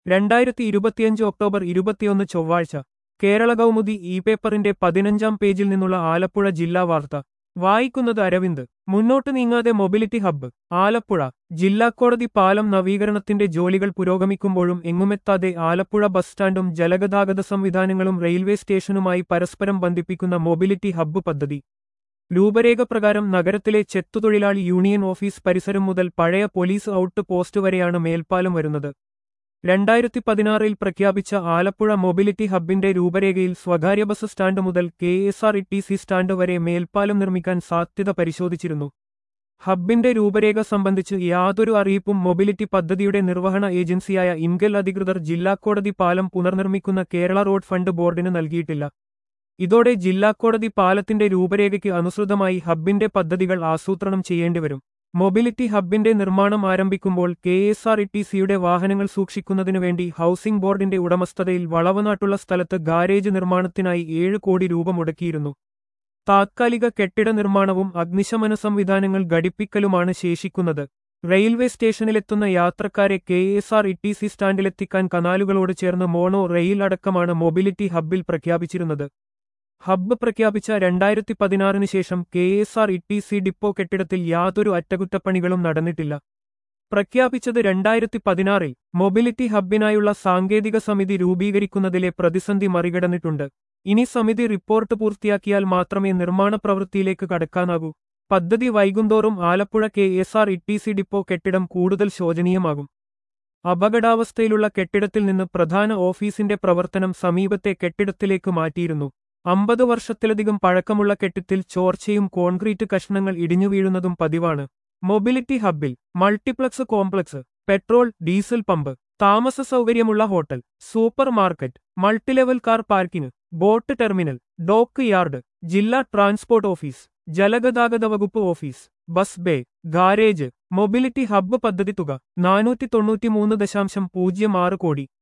രണ്ടായിരത്തി ഇരുപത്തിയഞ്ച് ഒക്ടോബർ ഇരുപത്തിയൊന്ന് ചൊവ്വാഴ്ച കേരള കൗമുദി ഇ പേപ്പറിന്റെ പതിനഞ്ചാം പേജിൽ നിന്നുള്ള ആലപ്പുഴ ജില്ലാ വാർത്ത വായിക്കുന്നത് അരവിന്ദ് മുന്നോട്ട് നീങ്ങാതെ മൊബിലിറ്റി ഹബ്ബ് ആലപ്പുഴ ജില്ലാ കോടതി പാലം നവീകരണത്തിന്റെ ജോലികൾ പുരോഗമിക്കുമ്പോഴും എങ്ങുമെത്താതെ ആലപ്പുഴ ബസ് സ്റ്റാൻഡും ജലഗതാഗത സംവിധാനങ്ങളും റെയിൽവേ സ്റ്റേഷനുമായി പരസ്പരം ബന്ധിപ്പിക്കുന്ന മൊബിലിറ്റി ഹബ്ബ് പദ്ധതി രൂപരേഖ പ്രകാരം നഗരത്തിലെ ചെത്തുതൊഴിലാളി യൂണിയൻ ഓഫീസ് പരിസരം മുതൽ പഴയ പോലീസ് ഔട്ട് പോസ്റ്റ് വരെയാണ് മേൽപ്പാലം വരുന്നത് രണ്ടായിരത്തി പതിനാറിൽ പ്രഖ്യാപിച്ച ആലപ്പുഴ മൊബിലിറ്റി ഹബിന്റെ രൂപരേഖയിൽ സ്വകാര്യ ബസ് സ്റ്റാൻഡ് മുതൽ K S R T C സി സ്റ്റാൻഡ് വരെ മേൽപ്പാലം നിർമ്മിക്കാൻ സാധ്യത പരിശോധിച്ചിരുന്നു ഹബിന്റെ രൂപരേഖ സംബന്ധിച്ച് യാതൊരു അറിയിപ്പും മൊബിലിറ്റി പദ്ധതിയുടെ നിർവഹണ ഏജൻസിയായ ഇൻഗൽ അധികൃതർ ജില്ലാ കോടതി പാലം പുനർനിർമ്മിക്കുന്ന കേരള റോഡ് ഫണ്ട് ബോർഡിന് നൽകിയിട്ടില്ല ഇതോടെ ജില്ലാ കോടതി പാലത്തിന്റെ രൂപരേഖയ്ക്ക് അനുസൃതമായി ഹബിന്റെ പദ്ധതികൾ ആസൂത്രണം ചെയ്യേണ്ടിവരും മൊബിലിറ്റി ഹബിന്റെ നിർമ്മാണം ആരംഭിക്കുമ്പോൾ കെ എസ് ആർ ഇ ടി സിയുടെ വാഹനങ്ങൾ സൂക്ഷിക്കുന്നതിനു വേണ്ടി ഹൌസിംഗ് ബോർഡിന്റെ ഉടമസ്ഥതയിൽ വളവനാട്ടുള്ള സ്ഥലത്ത് ഗാരേജ് നിർമ്മാണത്തിനായി ഏഴ് കോടി രൂപ മുടക്കിയിരുന്നു താത്കാലിക കെട്ടിട നിർമ്മാണവും അഗ്നിശമന സംവിധാനങ്ങൾ ഘടിപ്പിക്കലുമാണ് ശേഷിക്കുന്നത് റെയിൽവേ സ്റ്റേഷനിലെത്തുന്ന യാത്രക്കാരെ K S R T C സി സ്റ്റാൻഡിലെത്തിക്കാൻ കനാലുകളോട് ചേർന്ന് മോണോ റെയിൽ അടക്കമാണ് മൊബിലിറ്റി ഹബ്ബിൽ പ്രഖ്യാപിച്ചിരുന്നത് ഹബ്ബ് പ്രഖ്യാപിച്ച രണ്ടായിരത്തി പതിനാറിന് ശേഷം K S R T C സി ഡിപ്പോ കെട്ടിടത്തിൽ യാതൊരു അറ്റകുറ്റപ്പണികളും നടന്നിട്ടില്ല പ്രഖ്യാപിച്ചത് രണ്ടായിരത്തി പതിനാറിൽ മൊബിലിറ്റി ഹബ്ബിനായുള്ള സാങ്കേതിക സമിതി രൂപീകരിക്കുന്നതിലെ പ്രതിസന്ധി മറികടന്നിട്ടുണ്ട് ഇനി സമിതി റിപ്പോർട്ട് പൂർത്തിയാക്കിയാൽ മാത്രമേ നിർമ്മാണ പ്രവൃത്തിയിലേക്ക് കടക്കാനാകൂ പദ്ധതി വൈകുന്തോറും Alappuzha K S R T C സി ഡിപ്പോ കെട്ടിടം കൂടുതൽ ശോചനീയമാകും അപകടാവസ്ഥയിലുള്ള കെട്ടിടത്തിൽ നിന്ന് പ്രധാന ഓഫീസിന്റെ പ്രവർത്തനം സമീപത്തെ കെട്ടിടത്തിലേക്ക് മാറ്റിയിരുന്നു അമ്പത് വർഷത്തിലധികം പഴക്കമുള്ള കെട്ടിടത്തിൽ ചോർച്ചയും കോൺക്രീറ്റ് കഷ്ണങ്ങൾ ഇടിഞ്ഞു വീഴുന്നതും പതിവാണ് മൊബിലിറ്റി ഹബ്ബിൽ multiplex complex petrol diesel pump താമസ സൗകര്യമുള്ള hotel supermarket multilevel car parking boat terminal dockyard ജില്ലാ ട്രാൻസ്പോർട്ട് ഓഫീസ് ജലഗതാഗത വകുപ്പ് office bus bay garage mobility hub പദ്ധതി തുക നാനൂറ്റി തൊണ്ണൂറ്റിമൂന്ന് ദശാംശം പൂജ്യം ആറ് കോടി